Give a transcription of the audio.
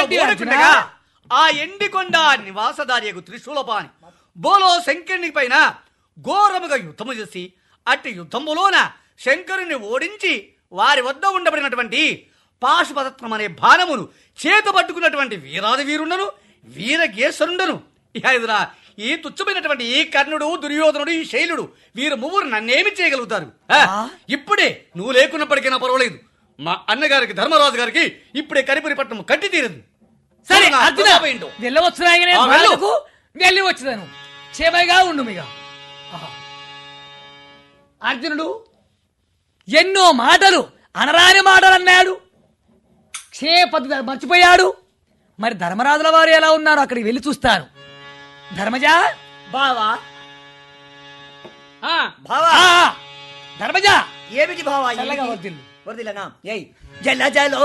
ఏంటి ఓడుకుండగా అర్జునా? ఆ ఎండికొండ నివాసదారియకు త్రిశూలపాని బోలో శంకరుని పైన ఘోరముగా యుద్ధము చేసి అట్టి యుద్ధములోన శంకరుని ఓడించి వారి వద్ద ఉండబడినటువంటి పాశుపతత్వం అనే బాణమును చేత పట్టుకున్నటువంటి వీరాది వీరుండను వీరగేశ్వరుండను ఇహ ఎదురా ఈ తుచ్చమైనటువంటి ఈ కర్ణుడు దుర్యోధనుడు ఈ శైలుడు వీరు ముగ్గురు నన్నేమి చేయగలుగుతారు ఆ, ఇప్పుడే నువ్వు లేకున్నప్పటికైనా పర్వాలేదు మా అన్నగారికి ధర్మరాజు గారికి ఇప్పుడే కరిపురి పట్టణం కట్టి తీరదు సరే నా అర్జున ప్రతాపం ఏంటో. వెళ్ళవచ్చునాయనే ఆ, వెళ్ళు. బాధకు వెళ్ళి వచ్చేదాను క్షేమగా ఉండు మిగ ఆహా. అర్జునుడు ఎన్నో మాటలు అనరాని మాటలు అన్నాడు క్షే పద్ధతి మర్చిపోయాడు మరి ధర్మరాజుల వారు ఎలా ఉన్నారు అక్కడికి వెళ్ళి చూస్తాను ధర్మజా బావా ఆ, బావా ఆ, ధర్మజా ఏమిటి బావా చల్లగా ఏమిటి? వర్ధిల్లు. వర్ధిల్లనా ఏయ్ జల జలో